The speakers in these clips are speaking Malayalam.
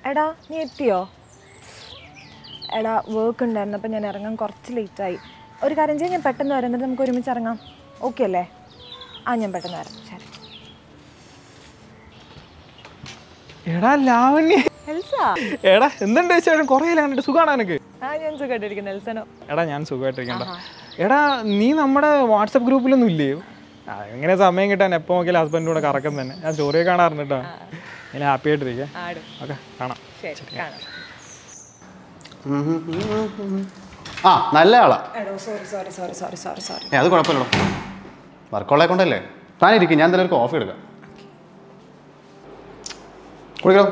എടാ നീ എത്തിയോ എടാ വർക്ക് ഉണ്ടായിരുന്നു അപ്പം ഞാൻ ഇറങ്ങാൻ കുറച്ച് ലേറ്റായി ഒരു കാര്യം ചെയ്യാം ഞാൻ പെട്ടെന്ന് വരാം എന്നിട്ട് നമുക്ക് ഒരുമിച്ച് ഇറങ്ങാം ഓക്കെ അല്ലേ ആ ഞാൻ പെട്ടെന്ന് വരാം ശരി എടാ ലാവണ്യ എൽസ എടാ എന്തുണ്ട് വിശേഷം കുറേ കണ്ടിട്ട് സുഖമാണ് എനിക്ക് ആ ഞാൻ സുഖമായിട്ടിരിക്കുന്നു എൽസനോ എടാ ഞാൻ സുഖമായിട്ടിരിക്കണ്ട എടാ നീ നമ്മുടെ വാട്സപ്പ് ഗ്രൂപ്പിലൊന്നും ഇല്ലേ ആ, എങ്ങനെ സമയം കിട്ടാൻ എപ്പോൾ നോക്കിയാലും ഹസ്ബൻഡിൻ്റെ കൂടെ കറക്കം തന്നെ ഞാൻ സ്റ്റോറിയൊക്കെ കാണാറുണ്ട് കേട്ടോ ഞാൻ ഹാപ്പി ആയിട്ടിരിക്കേ ആടും ഓക്കെ കാണാം ശരി കാണാം ആ നല്ല ആളാ എടോ sorry sorry sorry sorry sorry sorry ഏ അത് കുഴപ്പമില്ലല്ലോ വർക്കുള്ളെ കൊണ്ടല്ലേ താനിരിക്കും ഞാൻ എന്തായാലും ഒരു കോഫി എടുക്കാം കുടിക്കലോ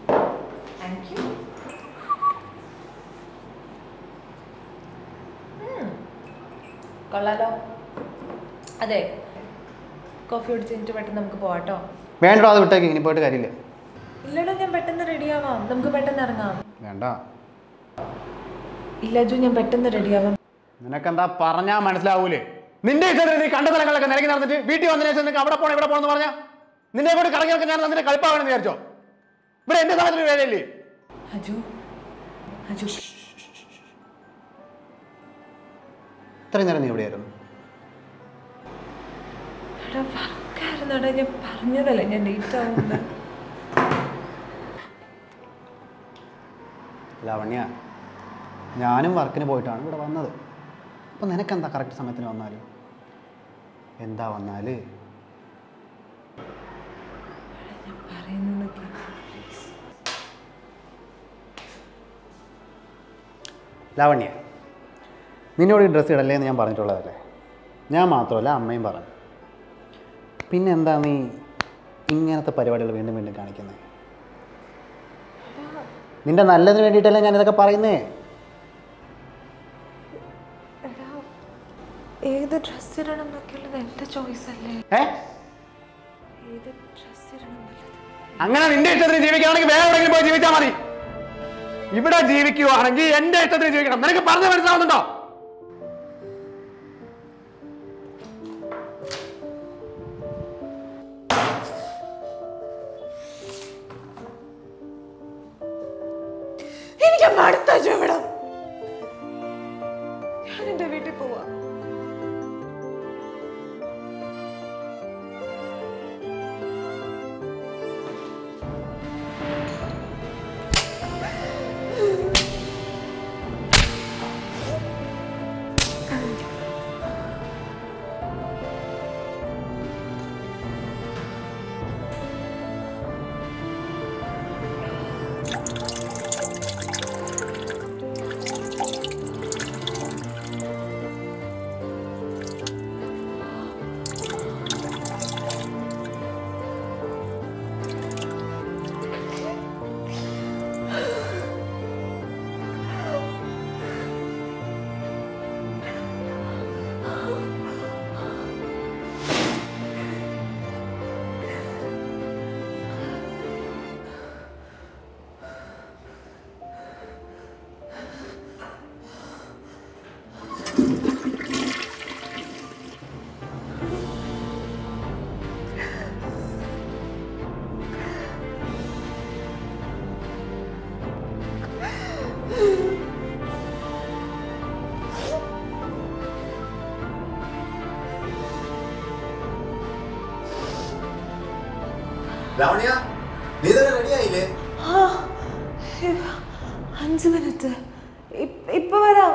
കൊള്ളാലോ അതെ കോഫി കുടിച്ച് കഴിഞ്ഞിട്ട് പെട്ടെന്ന് നമുക്ക് പോവാട്ടോ വേണ്ടോ അത് വിട്ടേക്ക് ഇനി പോയിട്ട് കാര്യമില്ല ഇല്ലടോ ഞാൻ പെട്ടെന്ന് റെഡിയാവാം നമുക്ക് പെട്ടെന്ന് ഇറങ്ങാം വേണ്ട ഇല്ല ജു ഞാൻ പെട്ടെന്ന് റെഡിയാവാം നിനക്കെന്താ പറഞ്ഞാ മനസ്സിലാവൂലേ നിന്റെ ഇഷ്ടത്തിന് നീ കണ്ട സ്ഥലങ്ങളൊക്കെ നിരക്കി നടന്നിട്ട് വീട്ടിൽ വന്നതിന് ശേഷം നിനക്ക് അവിടെ പോകണം ഇവിടെ പോകണം എന്ന് പറഞ്ഞാ നിന്നെ കൂടെ കറങ്ങി നടക്കാൻ ഞാൻ നിന്റെ കളിപ്പാവണമെന്ന് വിചാരിച്ചോ ഇവിടെ എന്റെ സമയത്തിന് വേലയില്ലേ അജു അജു ഇത്രയും നേരം നീ എവിടെയായിരുന്നു എടാ വർക്കായിരുന്നടാ ഞാൻ പറഞ്ഞതല്ലേ ഞാൻ ലേറ്റ് ആവുന്നത് ലാവണ്യ ഞാനും വർക്കിന് പോയിട്ടാണ് ഇവിടെ വന്നത് അപ്പം നിനക്കെന്താ കറക്റ്റ് സമയത്തിന് വന്നാൽ എന്താ വന്നാൽ ഞാൻ പറയുന്നത് ലാവണ്യ നിന്നോട് ഈ ഡ്രസ്സ് ഇടല്ലേ എന്ന് ഞാൻ പറഞ്ഞിട്ടുള്ളതല്ലേ ഞാൻ മാത്രമല്ല അമ്മയും പറഞ്ഞു പിന്നെ എന്താ നീ ഇങ്ങനത്തെ പരിപാടികൾ വീണ്ടും വീണ്ടും കാണിക്കുന്നത് നിന്റെ നല്ലതിന് വേണ്ടിയിട്ടല്ലേ ഞാൻ ഇതൊക്കെ പറയുന്നേ എടാ ഏത് ഡ്രസ്സ് ഇടണം എന്നൊക്കെയുള്ളത് എൻ്റെ ചോയ്സ് അല്ലേ ഏ ഏത് ഡ്രസ്സ് ഇടണം എന്നുള്ളത് അങ്ങനെ നിന്റെ ഇഷ്ടത്തിന് ജീവിക്കുകയാണെങ്കിൽ വേറെ എവിടെയെങ്കിലും പോയി ജീവിച്ചാൽ മതി ഇവിടെ ജീവിക്കുവാണെങ്കിൽ എന്റെ ഇഷ്ടത്തിന് ജീവിക്കണം നിനക്ക് പറഞ്ഞു മനസ്സിലാവുന്നുണ്ടോ എനിക്ക് മടുത്ത ചുവടം ഞാൻ എൻ്റെ വീട്ടിൽ പോവാ ലാവണ്യ നീ തന്നെ റെഡിയായില്ലേ ആ, അഞ്ച് മിനിറ്റ് ഇപ്പ- ഇപ്പൊ വരാം